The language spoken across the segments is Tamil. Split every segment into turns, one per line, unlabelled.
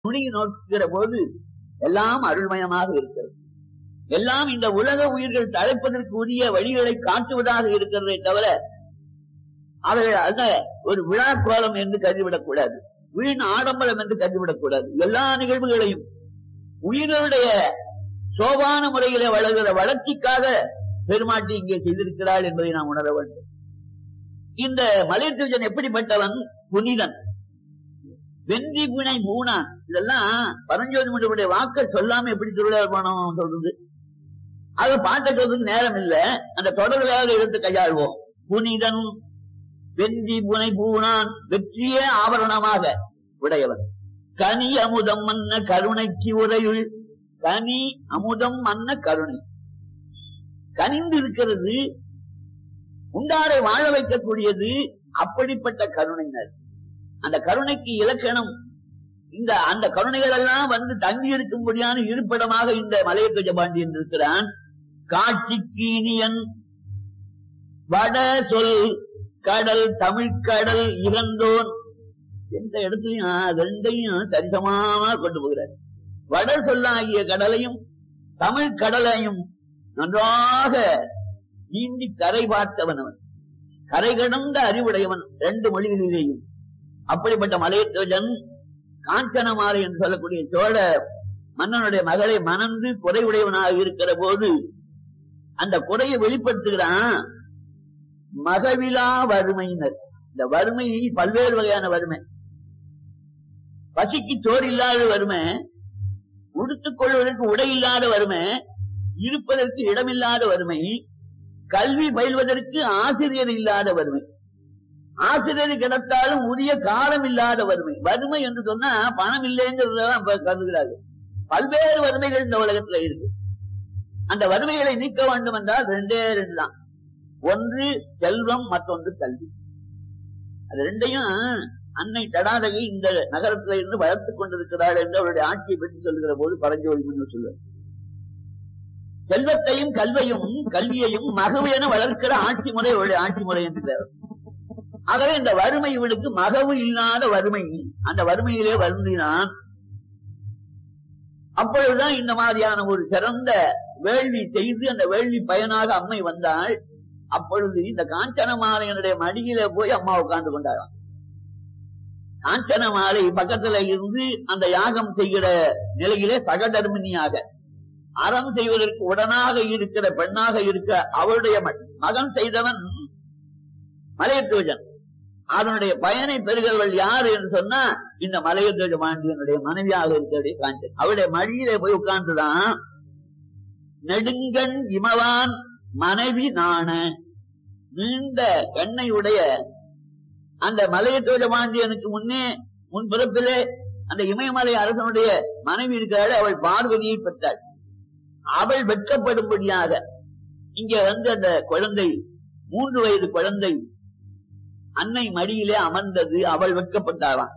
நுணுகி நோக்குகிற போது எல்லாம் அருள்மயமாக இருக்கிறது எல்லாம் இந்த உலக உயிர்கள் தழைப்பதற்கு உரிய வழிகளை காட்டுவதாக இருக்கிறதே தவிர அவைகள் அல்ல ஒரு விழா கோலம் என்று கருதிவிடக் கூடாது வீண் ஆடம்பரம் என்று கருதிவிடக் கூடாது எல்லா நிகழ்வுகளையும் உயிர்களுடைய சோபான முறையிலே வளர்கிற வளர்ச்சிக்காக பெருமாட்டி இங்கே செய்திருக்கிறாள் என்பதை நாம் உணர வேண்டும் இந்த மலையத்துவன் எப்படிப்பட்டவன் புனிதன் வென்றி புனை மூணான் இதெல்லாம் பரஞ்சோதி முனிவருடைய வாக்க சொல்லாம எப்படி திருவிழா போனோம் சொல்றது அது பாட்டை சொல்றதுக்கு நேரம் இல்ல அந்த தொடர்களாக எடுத்து கையாள்வோம் புனிதன் வென்றி புனை பூணான் வெற்றியே ஆபரணமாக உடையவன் கனி அமுதம் மன்ன கருணைக்கு உரையுள் கனி அமுதம் மன்ன கருணை கனிந்து இருக்கிறது உண்டாரை வாழ வைக்கக்கூடியது அப்படிப்பட்ட கருணையினர் அந்த கருணைக்கு இலக்கணம் இந்த அந்த கருணைகள் எல்லாம் வந்து தங்கி இருக்கும்படியான இருப்பிடமாக இந்த மலையத்துவ பாண்டியன் இருக்கிறான் காட்சிக்கு இனியன் வட சொல் கடல் தமிழ்கடல் இறந்தோன் எந்த இடத்துலயும் ரெண்டையும் சரிசமாக கொண்டு போகிறார் வட சொல்லாகிய கடலையும் தமிழ் கடலையும் நன்றாக நீந்தி கரை பார்த்தவன் அவன் கரை கடந்த அறிவுடையவன் ரெண்டு மொழிகளிலேயும் அப்படிப்பட்ட மலையத்துவன் காஞ்சன மாலை என்று சொல்லக்கூடிய சோழ மன்னனுடைய மகளை மணந்து குறைவுடையவனாக இருக்கிற போது அந்த குறையை வெளிப்படுத்துகிறான் மகவிலா வறுமையினர் இந்த வறுமை பல்வேறு வகையான வறுமை பசிக்கு சோறு இல்லாத வறுமை உடுத்துக் கொள்வதற்கு உடை இல்லாத வறுமை இருப்பதற்கு இடமில்லாத வறுமை கல்வி பயில்வதற்கு ஆசிரியர் இல்லாத வறுமை ஆசிரியர் கிடைத்தாலும் உரிய காலம் இல்லாத வறுமை வறுமை என்று சொன்னா பணம் இல்லைங்கிறதான் கருதுகிறார்கள் பல்வேறு வறுமைகள் இந்த உலகத்துல இருக்கு அந்த வறுமைகளை நீக்க வேண்டும் என்றால் ரெண்டே ரெண்டு தான் ஒன்று செல்வம் மற்றொன்று கல்வி அது ரெண்டையும் அன்னை தடாதகை இந்த நகரத்துல இருந்து வளர்த்துக் கொண்டிருக்கிறாள் என்று அவருடைய ஆட்சியை பற்றி சொல்லுகிற போது பரஞ்சோதி முன்னு சொல்லுவார் செல்வத்தையும் கல்வியும் கல்வியையும் மகவு என வளர்க்கிற ஆட்சி முறை அவருடைய ஆட்சி முறை என்று ஆகவே இந்த வறுமை இவளுக்கு மகவு இல்லாத வறுமை அந்த வறுமையிலே வருந்தினான் அப்பொழுதுதான் இந்த மாதிரியான ஒரு சிறந்த வேள்வி செய்து அந்த வேள்வி பயனாக அம்மை வந்தாள் அப்பொழுது இந்த காஞ்சன மாலையனுடைய மடியில போய் அம்மா உட்கார்ந்து கொண்டாராம் காஞ்சன மாலை பக்கத்துல இருந்து அந்த யாகம் செய்கிற நிலையிலே சகதர்மினியாக அறம் செய்வதற்கு உடனாக இருக்கிற பெண்ணாக இருக்க அவருடைய மகன் செய்தவன் மலையத்துவஜன் அதனுடைய பயனை பெறுகிறவள் யார் என்று சொன்னா இந்த மலையத்துவஜ பாண்டியனுடைய மனைவியாக இருக்கிற காஞ்சன் அவருடைய மடியிலே போய் உட்கார்ந்துதான் நெடுங்கண் இமவான் மனைவி நாண நீண்ட கண்ணை உடைய அந்த மலையத்துவஜ பாண்டியனுக்கு முன்னே முன் பிறப்பிலே அந்த இமயமலை அரசனுடைய மனைவி இருக்கிறாள் அவள் பார்வதியை பெற்றாள் அவள் வெட்கப்படும்படியாக இங்க வந்து அந்த குழந்தை மூன்று வயது குழந்தை அன்னை மடியிலே அமர்ந்தது அவள் வெட்கப்பட்டாளாம்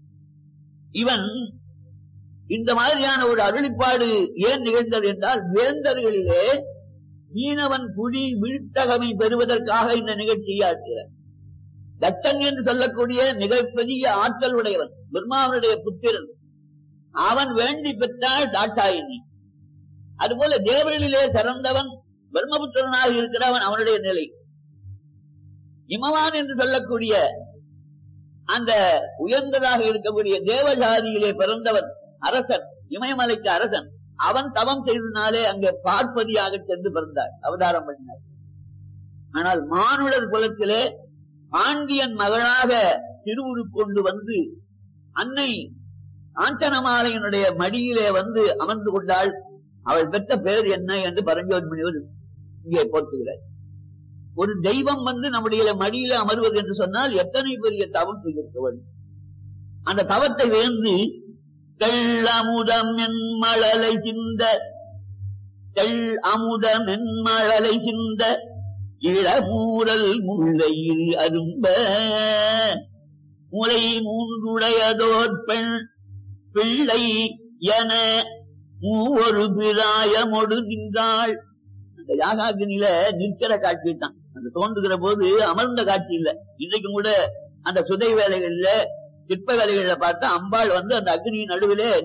இவன் இந்த மாதிரியான ஒரு அருளிப்பாடு ஏன் நிகழ்ந்தது என்றால் வேந்தர்களிலே மீனவன் குழி வீழ்த்தகமை பெறுவதற்காக இந்த நிகழ்ச்சியை ஆற்றுகிறார் தச்சன் என்று சொல்லக்கூடிய மிகப்பெரிய ஆற்றல் உடையவன் பிரம்மாவனுடைய புத்திரன் அவன் வேண்டி பெற்றால் தாட்சாயினி அதுபோல தேவர்களிலே சிறந்தவன் பிரம்மபுத்திரனாக இருக்கிறவன் அவனுடைய நிலை இமவான் என்று சொல்லக்கூடிய அந்த உயர்ந்ததாக இருக்கக்கூடிய தேவஜாதியிலே பிறந்தவன் அரசன் இமயமலைக்கு அரசன் அவன் தவம் செய்தனாலே அங்கே பார்ப்பதியாக சென்று பிறந்தார் அவதாரம் பண்ணினார் ஆனால் மானுடர் குலத்திலே பாண்டியன் மகளாக திருவுரு கொண்டு வந்து அன்னை ஆஞ்சனமாலையினுடைய மடியிலே வந்து அமர்ந்து கொண்டாள் அவள் பெற்ற பெயர் என்ன என்று பரஞ்சோதி முனிவர் இங்கே போட்டுகிறார் ஒரு தெய்வம் வந்து நம்முடைய மடியில அமர்வது என்று சொன்னால் எத்தனை பெரிய தவம் செய்திருக்க வேண்டும் அந்த தவத்தை வேந்து தெள் அமுதம் என் மழலை சிந்த தெள் அமுதம் என் மழலை சிந்த இளமூரல் முல்லை அரும்ப முலை மூன்றுடையதோர் பெண் பிள்ளை என மூவொரு பிராயமொடு நின்றாள் அந்த யாகாகினில நிற்கிற காட்சி தான் அந்த தோன்றுகிற போது அமர்ந்த காட்சி இல்ல இன்றைக்கும் கூட அந்த சுதை வேலைகள்ல சிற்ப வேலைகள்ல பார்த்தா அம்பாள் வந்து அந்த அக்னி நடுவிலே